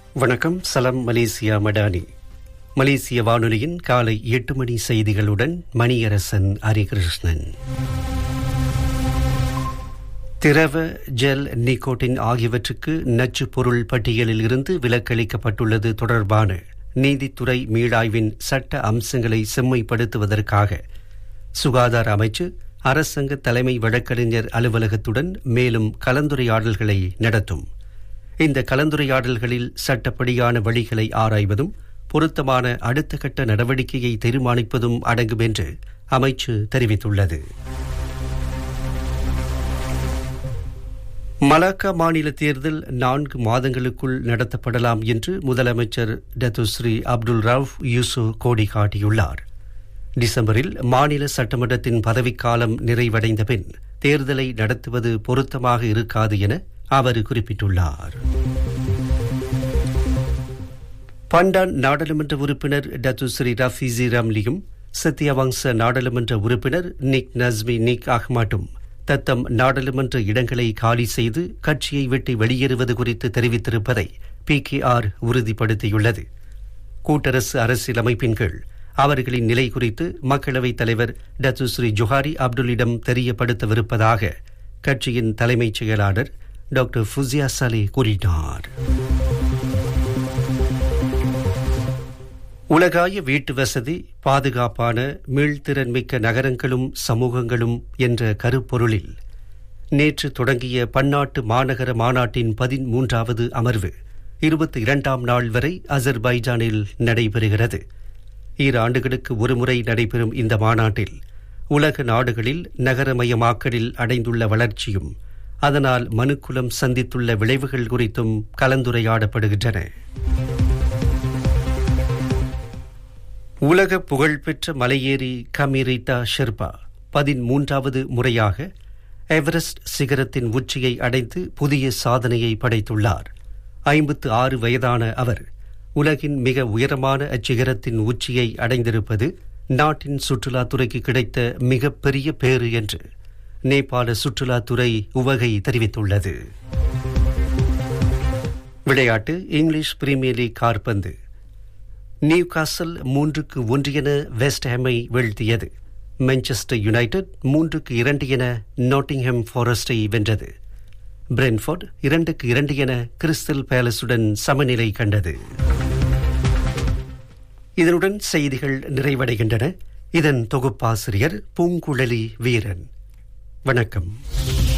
வணக்கம் சலம் மலேசியா மடானி மலேசிய வானொலியின் காலை எட்டு மணி செய்திகளுடன் மணியரசன் ஹரிகிருஷ்ணன் திரவ ஜெல் நிக்கோட்டின் ஆகியவற்றுக்கு நச்சு பொருள் பட்டியலில் இருந்து விலக்களிக்கப்பட்டுள்ளது தொடர்பான நீதித்துறை மீளாய்வின் சட்ட அம்சங்களை செம்மைப்படுத்துவதற்காக சுகாதார அமைச்சு அரசாங்க தலைமை வழக்கறிஞர் அலுவலகத்துடன் மேலும் கலந்துரையாடல்களை நடத்தும் இந்த கலந்துரையாடல்களில் சட்டப்படியான வழிகளை ஆராய்வதும் பொருத்தமான அடுத்த கட்ட நடவடிக்கையை தீர்மானிப்பதும் அடங்கும் என்று அமைச்சு தெரிவித்துள்ளது மலாக்கா மாநில தேர்தல் நான்கு மாதங்களுக்குள் நடத்தப்படலாம் என்று முதலமைச்சர் டத்துஸ்ரீ அப்துல் ரவ் யூசு கோடி காட்டியுள்ளார் டிசம்பரில் மாநில சட்டமன்றத்தின் பதவிக்காலம் நிறைவடைந்த பின் தேர்தலை நடத்துவது பொருத்தமாக இருக்காது என அவர் குறிப்பிட்டுள்ளார் பண்டான் நாடாளுமன்ற உறுப்பினர் டத்துஸ்ரீ ரஃபீசி ரம்லியும் சத்யவங்ச நாடாளுமன்ற உறுப்பினர் நிக் நஸ்மி நிக் அஹ்மட்டும் தத்தம் நாடாளுமன்ற இடங்களை காலி செய்து கட்சியை விட்டு வெளியேறுவது குறித்து தெரிவித்திருப்பதை பி கே ஆர் உறுதிப்படுத்தியுள்ளது கூட்டரசு அரசியலமைப்பின் கீழ் அவர்களின் நிலை குறித்து மக்களவைத் தலைவர் டத்துஸ்ரீ ஜுஹாரி அப்துல்லிடம் தெரியப்படுத்தவிருப்பதாக கட்சியின் தலைமைச் செயலாளர் டாக்டர் ஃபுசியா சலே கூறினார் உலகாய வீட்டு வசதி பாதுகாப்பான மீள்திறன்மிக்க நகரங்களும் சமூகங்களும் என்ற கருப்பொருளில் நேற்று தொடங்கிய பன்னாட்டு மாநகர மாநாட்டின் பதிமூன்றாவது அமர்வு இருபத்தி இரண்டாம் நாள் வரை அசர்பைஜானில் நடைபெறுகிறது ஈராண்டுகளுக்கு ஒருமுறை நடைபெறும் இந்த மாநாட்டில் உலக நாடுகளில் நகரமயமாக்கலில் அடைந்துள்ள வளர்ச்சியும் அதனால் மனுக்குலம் சந்தித்துள்ள விளைவுகள் குறித்தும் கலந்துரையாடப்படுகின்றன உலக புகழ்பெற்ற மலையேறி கமிரிட்டா ஷெர்பா பதிமூன்றாவது முறையாக எவரெஸ்ட் சிகரத்தின் உச்சியை அடைந்து புதிய சாதனையை படைத்துள்ளார் ஐம்பத்து ஆறு வயதான அவர் உலகின் மிக உயரமான அச்சிகரத்தின் உச்சியை அடைந்திருப்பது நாட்டின் சுற்றுலாத்துறைக்கு கிடைத்த மிகப்பெரிய பேறு என்று நேபாள சுற்றுலாத்துறை உவகை தெரிவித்துள்ளது விளையாட்டு இங்கிலீஷ் பிரீமியர் லீக் கார்பந்து நியூ காசல் மூன்றுக்கு ஒன்று என வெஸ்ட் ஹேமை வீழ்த்தியது மான்செஸ்டர் யுனைடெட் மூன்றுக்கு இரண்டு என நாட்டிங்ஹாம் ஃபாரஸ்டை வென்றது பிரென்ஃபோர்ட் இரண்டுக்கு இரண்டு என கிறிஸ்டல் பேலஸுடன் சமநிலை கண்டது இதனுடன் செய்திகள் நிறைவடைகின்றன இதன் தொகுப்பாசிரியர் பூங்குழலி வீரன் வணக்கம்